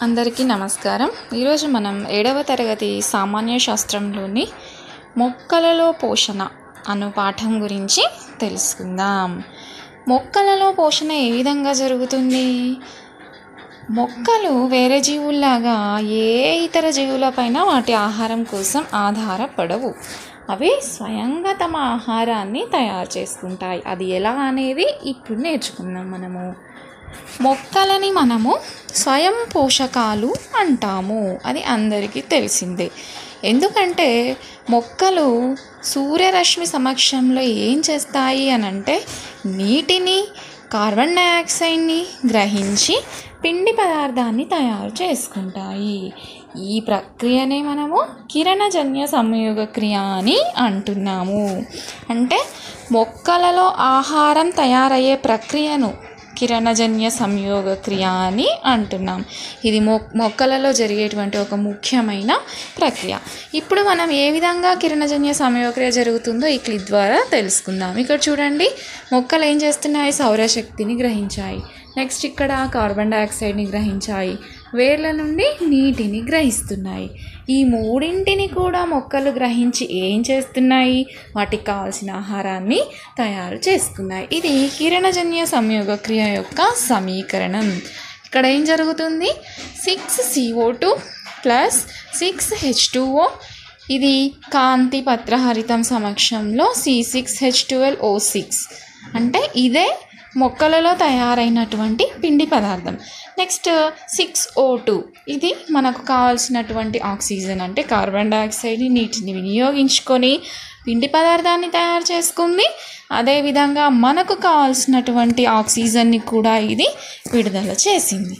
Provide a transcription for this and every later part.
అందరికీ నమస్కారం ఈరోజు మనం ఏడవ తరగతి సామాన్య శాస్త్రంలోని మొక్కలలో పోషణ అను పాఠం గురించి తెలుసుకుందాం మొక్కలలో పోషణ ఏ విధంగా జరుగుతుంది మొక్కలు వేరే జీవుల్లాగా ఏ ఇతర జీవులపైన వాటి ఆహారం కోసం ఆధారపడవు అవి స్వయంగా తమ ఆహారాన్ని తయారు చేసుకుంటాయి అది ఎలా అనేది ఇప్పుడు నేర్చుకుందాం మనము మొక్కలని మనము స్వయం పోషకాలు అంటాము అది అందరికీ తెలిసిందే ఎందుకంటే మొక్కలు సూర్యరశ్మి సమక్షంలో ఏం చేస్తాయి అని అంటే నీటిని కార్బన్ డయాక్సైడ్ని గ్రహించి పిండి పదార్థాన్ని తయారు చేసుకుంటాయి ఈ ప్రక్రియనే మనము కిరణజన్య సంయోగ క్రియ అని అంటున్నాము అంటే మొక్కలలో ఆహారం తయారయ్యే ప్రక్రియను కిరణజన్య సంయోగ క్రియ అని అంటున్నాం ఇది మొ మొక్కలలో జరిగేటువంటి ఒక ముఖ్యమైన ప్రక్రియ ఇప్పుడు మనం ఏ విధంగా కిరణజన్య సంయోగ క్రియ జరుగుతుందో ఈ క్లిప్ ద్వారా తెలుసుకుందాం ఇక్కడ చూడండి మొక్కలు ఏం చేస్తున్నాయి సౌరశక్తిని గ్రహించాయి నెక్స్ట్ ఇక్కడ కార్బన్ డయాక్సైడ్ని గ్రహించాయి వేర్ల నుండి నీటిని గ్రహిస్తున్నాయి ఈ మూడింటిని కూడా మొక్కలు గ్రహించి ఏం చేస్తున్నాయి వాటికి కావాల్సిన ఆహారాన్ని తయారు చేసుకున్నాయి ఇది కిరణజన్య సంయోగ క్రియ యొక్క సమీకరణం ఇక్కడ ఏం జరుగుతుంది six C O two plus six H two O ఇది కాంతి పత్రహరితం సమక్షంలో C six H twelve O six అంటే ఇదే మొక్కలలో తయారైనటువంటి పిండి పదార్థం నెక్స్ట్ సిక్స్ ఓ టూ ఇది మనకు కావాల్సినటువంటి ఆక్సిజన్ అంటే కార్బన్ డయాక్సైడ్ని నీటిని వినియోగించుకొని పిండి పదార్థాన్ని తయారు చేసుకుంది అదేవిధంగా మనకు కావాల్సినటువంటి ఆక్సిజన్ని కూడా ఇది విడుదల చేసింది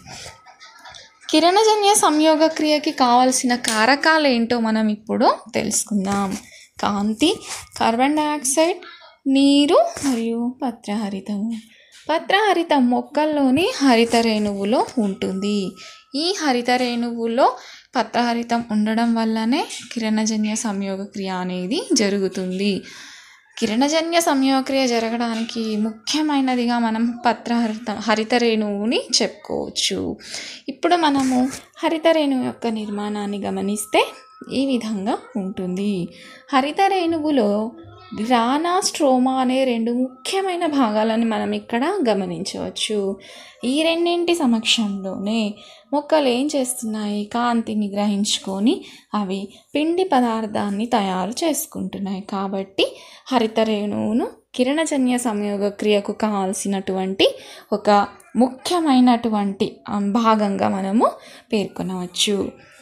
కిరణజన్య సంయోగ క్రియకి కావాల్సిన కారకాలు ఏంటో మనం ఇప్పుడు తెలుసుకుందాం కాంతి కార్బన్ డయాక్సైడ్ నీరు మరియు పత్రహరితము పత్రహరితం మొక్కల్లోని హరిత రేణువులో ఉంటుంది ఈ హరిత రేణువులో పత్రహరితం ఉండడం వల్లనే కిరణజన్య సంయోగ క్రియ అనేది జరుగుతుంది కిరణజన్య సంయోగక్రియ జరగడానికి ముఖ్యమైనదిగా మనం పత్రహరిత హరిత రేణువుని చెప్పుకోవచ్చు ఇప్పుడు మనము హరిత రేణువు యొక్క నిర్మాణాన్ని గమనిస్తే ఈ విధంగా ఉంటుంది హరిత రేణువులో గ్రానా స్ట్రోమా అనే రెండు ముఖ్యమైన భాగాలని మనం ఇక్కడ గమనించవచ్చు ఈ రెండింటి సమక్షంలోనే మొక్కలు ఏం చేస్తున్నాయి కాంతిని గ్రహించుకొని అవి పిండి పదార్థాన్ని తయారు చేసుకుంటున్నాయి కాబట్టి హరిత రేణువును కిరణజన్య సంయోగ క్రియకు కావాల్సినటువంటి ఒక ముఖ్యమైనటువంటి భాగంగా మనము పేర్కొనవచ్చు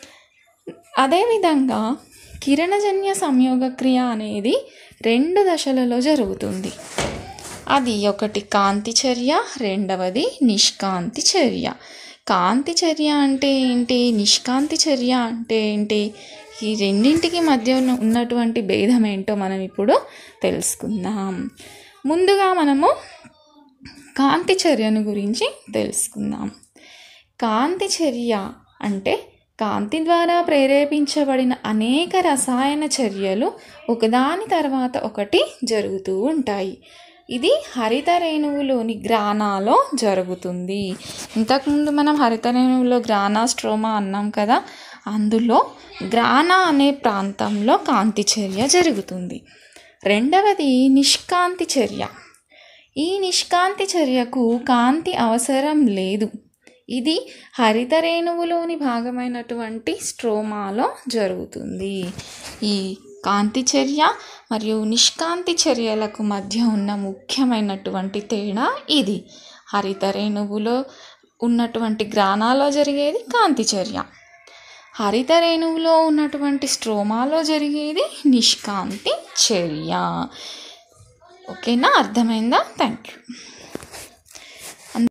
అదేవిధంగా కిరణజన్య సంయోగ క్రియ అనేది రెండు దశలలో జరుగుతుంది అది ఒకటి కాంతి చర్య రెండవది నిష్కాంతి చర్య కాంతి చర్య అంటే ఏంటి నిష్కాంతి చర్య అంటే ఏంటి ఈ రెండింటికి మధ్య ఉన్న ఉన్నటువంటి భేదం ఏంటో మనం ఇప్పుడు తెలుసుకుందాం ముందుగా మనము కాంతి చర్యను గురించి తెలుసుకుందాం కాంతి చర్య అంటే కాంతి ద్వారా ప్రేరేపించబడిన అనేక రసాయన చర్యలు ఒకదాని తర్వాత ఒకటి జరుగుతూ ఉంటాయి ఇది హరిత రేణువులోని గ్రానాలో జరుగుతుంది ఇంతకుముందు మనం హరిత రేణువులో గ్రానా స్ట్రోమా అన్నాం కదా అందులో గ్రానా అనే ప్రాంతంలో కాంతి చర్య జరుగుతుంది రెండవది నిష్కాంతి చర్య ఈ నిష్కాంతి చర్యకు కాంతి అవసరం లేదు ఇది హరిత రేణువులోని భాగమైనటువంటి స్ట్రోమాలో జరుగుతుంది ఈ కాంతి చర్య మరియు నిష్కాంతి చర్యలకు మధ్య ఉన్న ముఖ్యమైనటువంటి తేడా ఇది హరిత రేణువులో ఉన్నటువంటి గ్రానాలో జరిగేది కాంతి చర్య హరిత రేణువులో ఉన్నటువంటి స్ట్రోమాలో జరిగేది నిష్కాంతి చర్య ఓకేనా అర్థమైందా థ్యాంక్ యూ